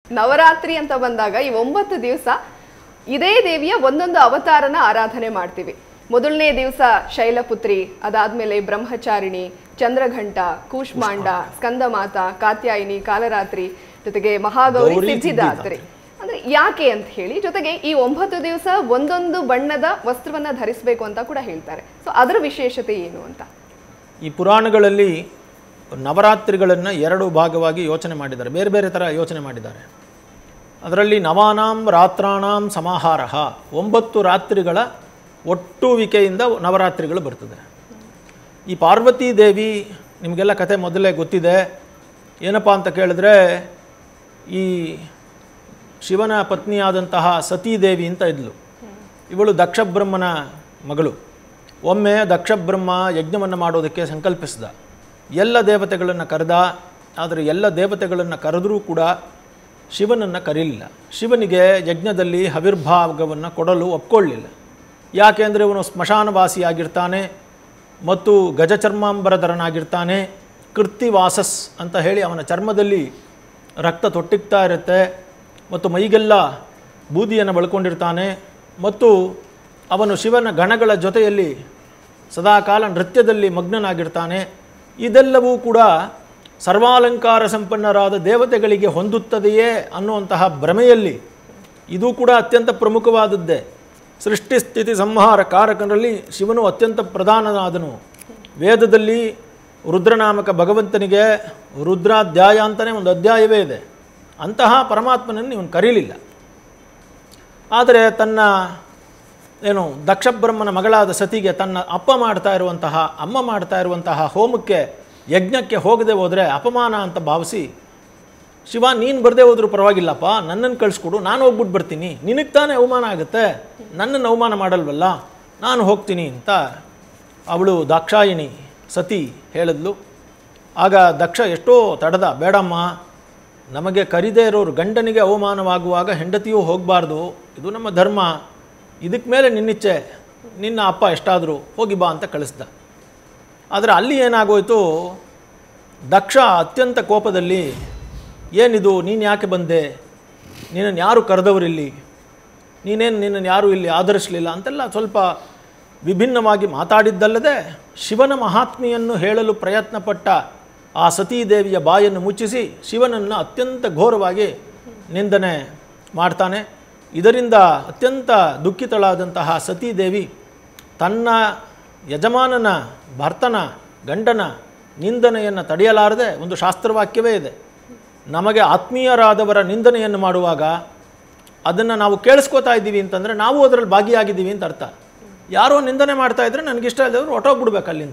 ನವರಾತ್ರಿ ಅಂತ ಬಂದಾಗ ಈ ಒಂಬತ್ತು ದಿವಸ ಇದೇ ದೇವಿಯ ಒಂದೊಂದು ಅವತಾರನ ಆರಾಧನೆ ಮಾಡ್ತೀವಿ ಮೊದಲನೇ ದಿವಸ ಶೈಲಪುತ್ರಿ ಅದಾದ್ಮೇಲೆ ಬ್ರಹ್ಮಚಾರಿಣಿ ಚಂದ್ರಘಂಟ ಕೂಷ್ಮಾಂಡ ಸ್ಕಂದಮಾತ ಕಾತ್ಯಾಯಿನಿ ಕಾಲರಾತ್ರಿ ಜೊತೆಗೆ ಮಹಾಗೌರಿ ಗೌರಿ ಸಿದ್ಧಿದಾತ್ರಿ ಅಂದ್ರೆ ಯಾಕೆ ಅಂತ ಹೇಳಿ ಜೊತೆಗೆ ಈ ಒಂಬತ್ತು ದಿವಸ ಒಂದೊಂದು ಬಣ್ಣದ ವಸ್ತ್ರವನ್ನ ಧರಿಸಬೇಕು ಅಂತ ಕೂಡ ಹೇಳ್ತಾರೆ ಸೊ ಅದರ ವಿಶೇಷತೆ ಏನು ಅಂತ ಈ ಪುರಾಣಗಳಲ್ಲಿ ನವರಾತ್ರಿಗಳನ್ನು ಎರಡು ಭಾಗವಾಗಿ ಯೋಚನೆ ಮಾಡಿದ್ದಾರೆ ಬೇರೆ ಬೇರೆ ಥರ ಯೋಚನೆ ಮಾಡಿದ್ದಾರೆ ಅದರಲ್ಲಿ ನವಾನಾಂ ರಾತ್ರಾಣಾಂ ಸಮಾಹಾರ ಒಂಬತ್ತು ರಾತ್ರಿಗಳ ಒಟ್ಟುವಿಕೆಯಿಂದ ನವರಾತ್ರಿಗಳು ಬರ್ತದೆ ಈ ಪಾರ್ವತೀ ದೇವಿ ನಿಮಗೆಲ್ಲ ಕತೆ ಮೊದಲೇ ಗೊತ್ತಿದೆ ಏನಪ್ಪ ಅಂತ ಕೇಳಿದ್ರೆ ಈ ಶಿವನ ಪತ್ನಿಯಾದಂತಹ ಸತೀದೇವಿ ಅಂತ ಇದ್ಲು ಇವಳು ದಕ್ಷಬ್ರಹ್ಮನ ಮಗಳು ಒಮ್ಮೆ ದಕ್ಷಬ್ರಹ್ಮ ಯಜ್ಞವನ್ನು ಮಾಡೋದಕ್ಕೆ ಸಂಕಲ್ಪಿಸಿದ ಎಲ್ಲ ದೇವತೆಗಳನ್ನು ಕರೆದ ಆದರೆ ಎಲ್ಲ ದೇವತೆಗಳನ್ನು ಕರೆದರೂ ಕೂಡ ಶಿವನನ್ನು ಕರೀಲಿಲ್ಲ ಶಿವನಿಗೆ ಯಜ್ಞದಲ್ಲಿ ಹವಿರ್ಭಾಗವನ್ನು ಕೊಡಲು ಒಪ್ಕೊಳ್ಳಿಲ್ಲ ಯಾಕೆಂದರೆ ಇವನು ಸ್ಮಶಾನವಾಸಿಯಾಗಿರ್ತಾನೆ ಮತ್ತು ಗಜಚರ್ಮಾಂಬರಧರನಾಗಿರ್ತಾನೆ ಕೃತ್ತಿವಾಸಸ್ ಅಂತ ಹೇಳಿ ಅವನ ಚರ್ಮದಲ್ಲಿ ರಕ್ತ ತೊಟ್ಟಿಗ್ತಾ ಇರುತ್ತೆ ಮತ್ತು ಮೈಗೆಲ್ಲ ಬೂದಿಯನ್ನು ಬಳ್ಕೊಂಡಿರ್ತಾನೆ ಮತ್ತು ಅವನು ಶಿವನ ಗಣಗಳ ಜೊತೆಯಲ್ಲಿ ಸದಾಕಾಲ ನೃತ್ಯದಲ್ಲಿ ಮಗ್ನನಾಗಿರ್ತಾನೆ ಇದೆಲ್ಲವೂ ಕೂಡ ಸರ್ವಾಲಂಕಾರ ಸಂಪನ್ನರಾದ ದೇವತೆಗಳಿಗೆ ಹೊಂದುತ್ತದೆಯೇ ಅನ್ನುವಂತಹ ಭ್ರಮೆಯಲ್ಲಿ ಇದು ಕೂಡ ಅತ್ಯಂತ ಪ್ರಮುಖವಾದದ್ದೇ ಸೃಷ್ಟಿ ಸ್ಥಿತಿ ಸಂಹಾರ ಕಾರಕನಲ್ಲಿ ಶಿವನು ಅತ್ಯಂತ ಪ್ರಧಾನನಾದನು ವೇದದಲ್ಲಿ ರುದ್ರನಾಮಕ ಭಗವಂತನಿಗೆ ರುದ್ರಾಧ್ಯಾಯ ಅಂತಲೇ ಒಂದು ಅಧ್ಯಾಯವೇ ಇದೆ ಅಂತಹ ಪರಮಾತ್ಮನನ್ನು ಇವನು ಕರೀಲಿಲ್ಲ ಆದರೆ ತನ್ನ ಏನು ದಕ್ಷಬ್ರಹ್ಮನ ಮಗಳಾದ ಸತಿಗೆ ತನ್ನ ಅಪ್ಪ ಮಾಡ್ತಾ ಇರುವಂತಹ ಅಮ್ಮ ಮಾಡ್ತಾ ಇರುವಂತಹ ಹೋಮಕ್ಕೆ ಯಜ್ಞಕ್ಕೆ ಹೋಗದೆ ಹೋದರೆ ಅಪಮಾನ ಅಂತ ಭಾವಿಸಿ ಶಿವ ನೀನು ಬರದೇ ಹೋದ್ರೂ ಪರವಾಗಿಲ್ಲಪ್ಪ ನನ್ನನ್ನು ಕಳಿಸ್ಕೊಡು ನಾನು ಹೋಗ್ಬಿಟ್ಟು ಬರ್ತೀನಿ ನಿನಗೆ ತಾನೇ ಅವಮಾನ ಆಗುತ್ತೆ ನನ್ನನ್ನು ಅವಮಾನ ಮಾಡಲ್ವಲ್ಲ ನಾನು ಹೋಗ್ತೀನಿ ಅಂತ ಅವಳು ದಾಕ್ಷಾಯಿಣಿ ಸತಿ ಹೇಳಿದ್ಲು ಆಗ ದಕ್ಷ ಎಷ್ಟೋ ತಡೆದ ಬೇಡಮ್ಮ ನಮಗೆ ಕರಿದೇ ಇರೋರು ಗಂಡನಿಗೆ ಅವಮಾನವಾಗುವಾಗ ಹೆಂಡತಿಯೂ ಹೋಗಬಾರ್ದು ಇದು ನಮ್ಮ ಧರ್ಮ ಇದಕ್ಕೆ ಮೇಲೆ ನಿನ್ನಿಚ್ಛೆ ನಿನ್ನ ಅಪ್ಪ ಎಷ್ಟಾದರೂ ಹೋಗಿ ಬಾ ಅಂತ ಕಳಿಸ್ದ ಆದರೆ ಅಲ್ಲಿ ಏನಾಗೋಯ್ತು ದಕ್ಷ ಅತ್ಯಂತ ಕೋಪದಲ್ಲಿ ಏನಿದು ನೀನು ಯಾಕೆ ಬಂದೆ ನಿನ್ನನ್ನು ಯಾರು ಕರೆದವರಿಲ್ಲಿ ನೀನೇನು ನಿನ್ನನ್ನು ಯಾರೂ ಇಲ್ಲಿ ಆಧರಿಸಲಿಲ್ಲ ಅಂತೆಲ್ಲ ಸ್ವಲ್ಪ ವಿಭಿನ್ನವಾಗಿ ಮಾತಾಡಿದ್ದಲ್ಲದೆ ಶಿವನ ಮಹಾತ್ಮೆಯನ್ನು ಹೇಳಲು ಪ್ರಯತ್ನಪಟ್ಟ ಆ ಸತೀದೇವಿಯ ಬಾಯನ್ನು ಮುಚ್ಚಿಸಿ ಶಿವನನ್ನು ಅತ್ಯಂತ ಘೋರವಾಗಿ ನಿಂದನೆ ಮಾಡ್ತಾನೆ ಇದರಿಂದ ಅತ್ಯಂತ ದುಃಖಿತಳಾದಂತಹ ಸತೀದೇವಿ ತನ್ನ ಯಜಮಾನನ ಭರ್ತನ ಗಂಡನ ನಿಂದನೆಯನ್ನು ತಡೆಯಲಾರದೆ ಒಂದು ಶಾಸ್ತ್ರವಾಕ್ಯವೇ ಇದೆ ನಮಗೆ ಆತ್ಮೀಯರಾದವರ ನಿಂದನೆಯನ್ನು ಮಾಡುವಾಗ ಅದನ್ನು ನಾವು ಕೇಳಿಸ್ಕೋತಾ ಇದ್ದೀವಿ ಅಂತಂದರೆ ನಾವು ಅದರಲ್ಲಿ ಭಾಗಿಯಾಗಿದ್ದೀವಿ ಅಂತ ಅರ್ಥ ಯಾರೋ ನಿಂದನೆ ಮಾಡ್ತಾ ಇದ್ರೆ ನನಗಿಷ್ಟ ಇಲ್ಲದವ್ರು ಹೊಟ್ಟೋಗ್ಬಿಡ್ಬೇಕು ಅಲ್ಲಿಂದ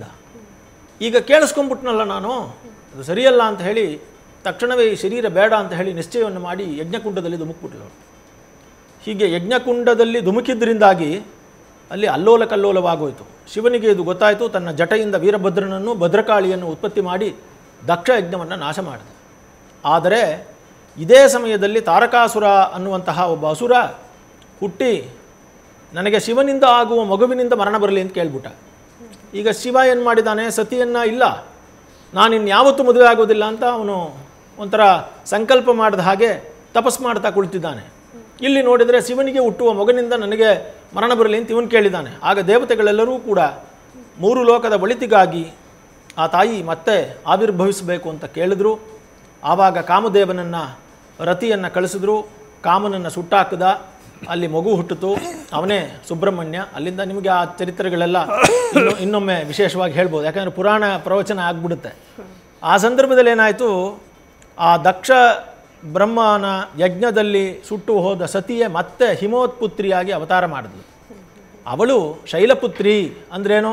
ಈಗ ಕೇಳಿಸ್ಕೊಂಬಿಟ್ನಲ್ಲ ನಾನು ಅದು ಸರಿಯಲ್ಲ ಅಂತ ಹೇಳಿ ತಕ್ಷಣವೇ ಈ ಶರೀರ ಬೇಡ ಅಂತ ಹೇಳಿ ನಿಶ್ಚಯವನ್ನು ಮಾಡಿ ಯಜ್ಞಕುಂಡದಲ್ಲಿ ಧುಮುಕ್ಬಿಟ್ಲು ಅವಳು ಹೀಗೆ ಯಜ್ಞಕುಂಡದಲ್ಲಿ ಧುಮುಕಿದ್ರಿಂದಾಗಿ ಅಲ್ಲಿ ಅಲ್ಲೋಲ ಕಲ್ಲೋಲವಾಗೋಯಿತು ಶಿವನಿಗೆ ಇದು ಗೊತ್ತಾಯಿತು ತನ್ನ ಜಟೆಯಿಂದ ವೀರಭದ್ರನನ್ನು ಭದ್ರಕಾಳಿಯನ್ನು ಉತ್ಪತ್ತಿ ಮಾಡಿ ದಕ್ಷ ಯಜ್ಞವನ್ನು ನಾಶ ಮಾಡಿದ ಆದರೆ ಇದೇ ಸಮಯದಲ್ಲಿ ತಾರಕಾಸುರ ಅನ್ನುವಂತಹ ಒಬ್ಬ ಅಸುರ ಹುಟ್ಟಿ ನನಗೆ ಶಿವನಿಂದ ಆಗುವ ಮಗುವಿನಿಂದ ಮರಣ ಬರಲಿ ಅಂತ ಕೇಳ್ಬಿಟ್ಟ ಈಗ ಶಿವ ಏನು ಮಾಡಿದ್ದಾನೆ ಸತಿಯನ್ನು ಇಲ್ಲ ನಾನು ಇನ್ಯಾವತ್ತೂ ಮದುವೆ ಆಗೋದಿಲ್ಲ ಅಂತ ಅವನು ಒಂಥರ ಸಂಕಲ್ಪ ಮಾಡಿದ ಹಾಗೆ ತಪಸ್ ಮಾಡ್ತಾ ಕುಳಿತಿದ್ದಾನೆ ಇಲ್ಲಿ ನೋಡಿದರೆ ಶಿವನಿಗೆ ಹುಟ್ಟುವ ಮಗನಿಂದ ನನಗೆ ಮರಣ ಬರಲಿ ಅಂತ ಇವನು ಕೇಳಿದ್ದಾನೆ ಆಗ ದೇವತೆಗಳೆಲ್ಲರೂ ಕೂಡ ಮೂರು ಲೋಕದ ಒಳಿತಿಗಾಗಿ ಆ ತಾಯಿ ಮತ್ತೆ ಆವಿರ್ಭವಿಸಬೇಕು ಅಂತ ಕೇಳಿದ್ರು ಆವಾಗ ಕಾಮದೇವನನ್ನು ರತಿಯನ್ನು ಕಳಿಸಿದ್ರು ಕಾಮನನ್ನು ಸುಟ್ಟಾಕದ ಅಲ್ಲಿ ಮಗು ಹುಟ್ಟಿತು ಅವನೇ ಸುಬ್ರಹ್ಮಣ್ಯ ಅಲ್ಲಿಂದ ನಿಮಗೆ ಆ ಚರಿತ್ರೆಗಳೆಲ್ಲ ಇನ್ನು ಇನ್ನೊಮ್ಮೆ ವಿಶೇಷವಾಗಿ ಹೇಳ್ಬೋದು ಯಾಕಂದರೆ ಪುರಾಣ ಪ್ರವಚನ ಆಗ್ಬಿಡುತ್ತೆ ಆ ಸಂದರ್ಭದಲ್ಲಿ ಏನಾಯಿತು ಆ ದಕ್ಷ ಬ್ರಹ್ಮನ ಯಜ್ಞದಲ್ಲಿ ಸುಟ್ಟು ಹೋದ ಸತಿಯೇ ಮತ್ತೆ ಹಿಮೋತ್ಪುತ್ರಿಯಾಗಿ ಅವತಾರ ಮಾಡಿದ್ಲು ಅವಳು ಶೈಲಪುತ್ರಿ ಅಂದ್ರೇನು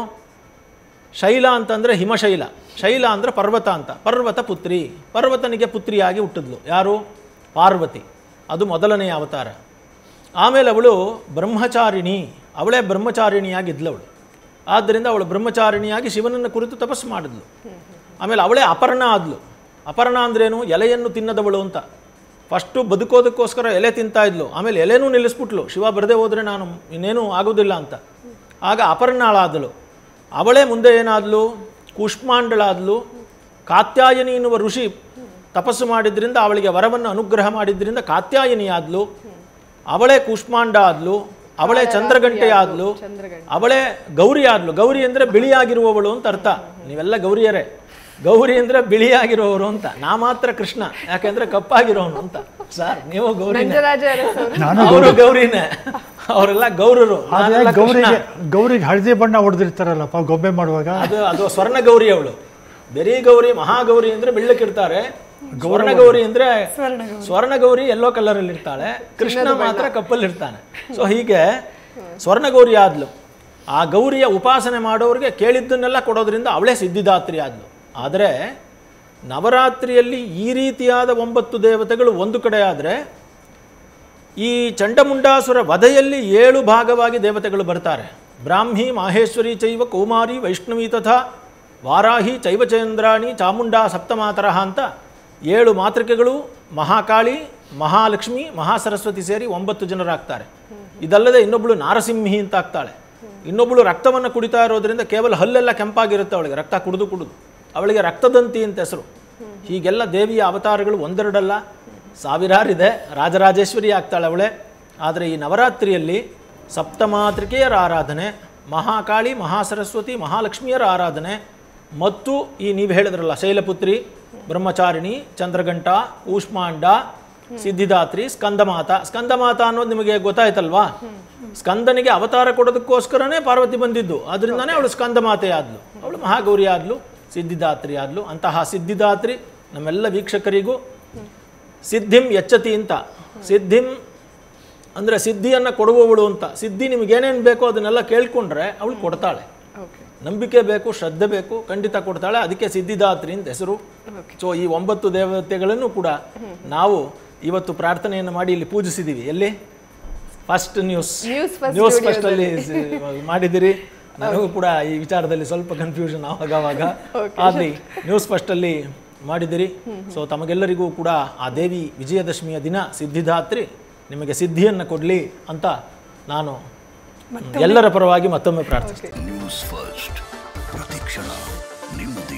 ಶೈಲ ಅಂತಂದರೆ ಹಿಮಶೈಲ ಶೈಲ ಅಂದರೆ ಪರ್ವತ ಅಂತ ಪರ್ವತ ಪುತ್ರಿ ಪರ್ವತನಿಗೆ ಪುತ್ರಿಯಾಗಿ ಹುಟ್ಟಿದ್ಲು ಯಾರು ಪಾರ್ವತಿ ಅದು ಮೊದಲನೆಯ ಅವತಾರ ಆಮೇಲೆ ಅವಳು ಬ್ರಹ್ಮಚಾರಿಣಿ ಅವಳೇ ಬ್ರಹ್ಮಚಾರಿಣಿಯಾಗಿದ್ಲು ಅವಳು ಆದ್ದರಿಂದ ಅವಳು ಬ್ರಹ್ಮಚಾರಿಣಿಯಾಗಿ ಶಿವನನ್ನು ಕುರಿತು ತಪಸ್ಸು ಮಾಡಿದ್ಲು ಆಮೇಲೆ ಅವಳೇ ಅಪರ್ಣ ಆದ್ಲು ಅಪರ್ಣ ಅಂದ್ರೇನು ಎಲೆಯನ್ನು ತಿನ್ನದವಳು ಅಂತ ಫಸ್ಟು ಬದುಕೋದಕ್ಕೋಸ್ಕರ ಎಲೆ ತಿಂತಾ ಇದ್ಲು ಆಮೇಲೆ ಎಲೆನೂ ನಿಲ್ಲಿಸ್ಬಿಟ್ಲು ಶಿವ ಬರದೇ ಹೋದರೆ ನಾನು ಇನ್ನೇನೂ ಆಗೋದಿಲ್ಲ ಅಂತ ಆಗ ಅಪರ್ಣಾಳಾದಳು ಅವಳೇ ಮುಂದೆ ಏನಾದ್ಲು ಕೂಷ್ಮಾಂಡಳಾದ್ಲು ಕಾತ್ಯಾಯನಿ ಎನ್ನುವ ಋಷಿ ತಪಸ್ಸು ಮಾಡಿದ್ರಿಂದ ಅವಳಿಗೆ ವರವನ್ನು ಅನುಗ್ರಹ ಮಾಡಿದ್ರಿಂದ ಕಾತ್ಯಾಯಿನಿ ಆದ್ಲು ಅವಳೇ ಕೂಷ್ಮಾಂಡ ಆದ್ಲು ಅವಳೇ ಚಂದ್ರಗಂಟೆ ಆದ್ಲು ಚಂದ್ರಗಂಟೆ ಅವಳೇ ಗೌರಿ ಆದ್ಲು ಗೌರಿ ಅಂದ್ರೆ ಬಿಳಿಯಾಗಿರುವವಳು ಅಂತ ಅರ್ಥ ನೀವೆಲ್ಲ ಗೌರಿಯರೇ ಗೌರಿ ಅಂದ್ರೆ ಬಿಳಿಯಾಗಿರುವವರು ಅಂತ ನಾ ಮಾತ್ರ ಕೃಷ್ಣ ಯಾಕೆಂದ್ರೆ ಕಪ್ಪಾಗಿರೋನು ಅಂತ ಸರ್ ನೀವು ಗೌರಿನೇ ನಂಜರಾಜ ಅರಸ್ ಅವರು ನಾನು ಅವರು ಗೌರಿನೇ ಅವರೆಲ್ಲ ಗೌರರು ಆದ್ರೆ ನಾನೆಲ್ಲ ಕೃಷ್ಣ. ಗೌರಿಗೆ ಗೌರಿಗೆ ಹಳದಿ ಬಣ್ಣ ಹೊಡೆದಿರ್ತಾರಲ್ಲಪ್ಪ ಗೊಂಬೆ ಮಾಡುವಾಗ ಅದು ಅದು ಸ್ವರ್ಣ ಗೌರಿ ಅವಳು ಬೆರಿ ಗೌರಿ ಮಹಾಗೌರಿ ಅಂದ್ರೆ ಬೆಳ್ಳಕ್ಕಿರ್ತಾರೆ ಸ್ವರ್ಣ ಗೌರಿ ಅಂದ್ರೆ ಸ್ವರ್ಣ ಗೌರಿ ಎಲ್ಲೋ ಕಲರ್ ಅಲ್ಲಿ ಇರ್ತಾಳೆ ಕೃಷ್ಣ ಮಾತ್ರ ಕಪ್ಪಲ್ಲಿ ಇರ್ತಾನೆ ಸೊ ಹೀಗೆ ಸ್ವರ್ಣ ಗೌರಿ ಆದ್ಲು ಆ ಗೌರಿಯ ಉಪಾಸನೆ ಮಾಡೋರಿಗೆ ಕೇಳಿದ್ದನ್ನೆಲ್ಲ ಕೊಡೋದ್ರಿಂದ ಅವಳೇ ಸಿದ್ಧಿದಾತ್ರಿ ಆದ್ಲು ಆದರೆ ನವರಾತ್ರಿಯಲ್ಲಿ ಈ ರೀತಿಯಾದ ಒಂಬತ್ತು ದೇವತೆಗಳು ಒಂದು ಕಡೆ ಆದರೆ ಈ ಚಂಡಮುಂಡಾಸುರ ವಧೆಯಲ್ಲಿ ಏಳು ಭಾಗವಾಗಿ ದೇವತೆಗಳು ಬರ್ತಾರೆ ಬ್ರಾಹ್ಮಿ ಮಾಹೇಶ್ವರಿ ಚೈವ ಕೌಮಾರಿ ವೈಷ್ಣವಿ ತಥಾ ವಾರಾಹಿ ಚೈವಚಂದ್ರಾಣಿ ಚಾಮುಂಡಾ ಸಪ್ತಮಾತರಹ ಅಂತ ಏಳು ಮಾತೃಕೆಗಳು ಮಹಾಕಾಳಿ ಮಹಾಲಕ್ಷ್ಮಿ ಮಹಾಸರಸ್ವತಿ ಸೇರಿ ಒಂಬತ್ತು ಜನರಾಗ್ತಾರೆ ಇದಲ್ಲದೆ ಇನ್ನೊಬ್ಬಳು ನಾರಸಿಂಹಿ ಅಂತ ಆಗ್ತಾಳೆ ಇನ್ನೊಬ್ಬಳು ರಕ್ತವನ್ನು ಕುಡಿತಾ ಇರೋದ್ರಿಂದ ಕೇವಲ ಹಲ್ಲೆಲ್ಲ ಕೆಂಪಾಗಿರುತ್ತೆ ಅವಳಿಗೆ ರಕ್ತ ಕುಡಿದು ಕುಡಿದು ಅವಳಿಗೆ ರಕ್ತದಂತಿ ಅಂತ ಹೆಸರು ಹೀಗೆಲ್ಲ ದೇವಿಯ ಅವತಾರಗಳು ಒಂದೆರಡಲ್ಲ ಸಾವಿರಾರಿದೆ ರಾಜರಾಜೇಶ್ವರಿ ಆಗ್ತಾಳೆ ಅವಳೆ ಆದರೆ ಈ ನವರಾತ್ರಿಯಲ್ಲಿ ಸಪ್ತಮಾತೃಕೆಯರ ಆರಾಧನೆ ಮಹಾಕಾಳಿ ಮಹಾಸರಸ್ವತಿ ಮಹಾಲಕ್ಷ್ಮಿಯರ ಆರಾಧನೆ ಮತ್ತು ಈ ನೀವು ಹೇಳಿದ್ರಲ್ಲ ಶೈಲಪುತ್ರಿ ಬ್ರಹ್ಮಚಾರಿಣಿ ಚಂದ್ರಘಂಟ ಕೂಷ್ಮಾಂಡ ಸಿದ್ಧಿದಾತ್ರಿ ಸ್ಕಂದಮಾತ ಸ್ಕಂದಮಾತ ಅನ್ನೋದು ನಿಮಗೆ ಗೊತ್ತಾಯ್ತಲ್ವಾ ಸ್ಕಂದನಿಗೆ ಅವತಾರ ಕೊಡೋದಕ್ಕೋಸ್ಕರನೇ ಪಾರ್ವತಿ ಬಂದಿದ್ದು ಅದರಿಂದನೇ ಅವಳು ಸ್ಕಂದಮಾತೆ ಆದ್ಲು ಅವಳು ಮಹಾಗೌರಿ ಆದ್ಲು ಸಿದ್ಧಿದಾತ್ರಿ ಆದ್ಲು ಅಂತಹ ಸಿದ್ಧಿದಾತ್ರಿ ನಮ್ಮೆಲ್ಲ ವೀಕ್ಷಕರಿಗೂ ಸಿದ್ಧಿಂ ಎಚ್ಚತಿ ಅಂತ ಸಿದ್ಧಿಂ ಅಂದರೆ ಸಿದ್ಧಿಯನ್ನು ಕೊಡುವವಳು ಅಂತ ಸಿದ್ಧಿ ನಿಮ್ಗೆ ಏನೇನು ಬೇಕೋ ಅದನ್ನೆಲ್ಲ ಕೇಳ್ಕೊಂಡ್ರೆ ಅವಳು ಕೊಡ್ತಾಳೆ ಓಕೆ ನಂಬಿಕೆ ಬೇಕು ಶ್ರದ್ಧೆ ಬೇಕು ಖಂಡಿತ ಕೊಡ್ತಾಳೆ ಅದಕ್ಕೆ ಸಿದ್ಧಿದಾತ್ರಿ ಅಂತ ಹೆಸರು ಸೊ ಈ ಒಂಬತ್ತು ದೇವತೆಗಳನ್ನು ಕೂಡ ನಾವು ಇವತ್ತು ಪ್ರಾರ್ಥನೆಯನ್ನು ಮಾಡಿ ಇಲ್ಲಿ ಪೂಜಿಸಿದ್ದೀವಿ ಎಲ್ಲಿ first news News First news studio first ಅಲ್ಲಿ ಸ- ಮಾಡಿದಿರಿ ನನಗೂ ಕೂಡ ಈ ವಿಚಾರದಲ್ಲಿ ಸ್ವಲ್ಪ ಕನ್ಫ್ಯೂಷನ್ ಆವಾಗವಾಗ ಆಗಲಿ ನ್ಯೂಸ್ ಫಸ್ಟ್ ಅಲ್ಲಿ ಮಾಡಿದಿರಿ ಸೊ ತಮಗೆಲ್ಲರಿಗೂ ಕೂಡ ಆ ದೇವಿ ವಿಜಯದಶಮಿಯ ದಿನ ಸಿದ್ಧಿದಾತ್ರಿ ನಿಮಗೆ ಸಿದ್ಧಿಯನ್ನು ಕೊಡಲಿ ಅಂತ ನಾನು ಎಲ್ಲರ ಪರವಾಗಿ ಮತ್ತೊಮ್ಮೆ ಪ್ರಾರ್ಥಿಸ್ತೀನಿ ನ್ಯೂಸ್ ಫಸ್ಟ್ ಪ್ರತಿಕ್ಷಣ ನಿಮ್ಮದೇ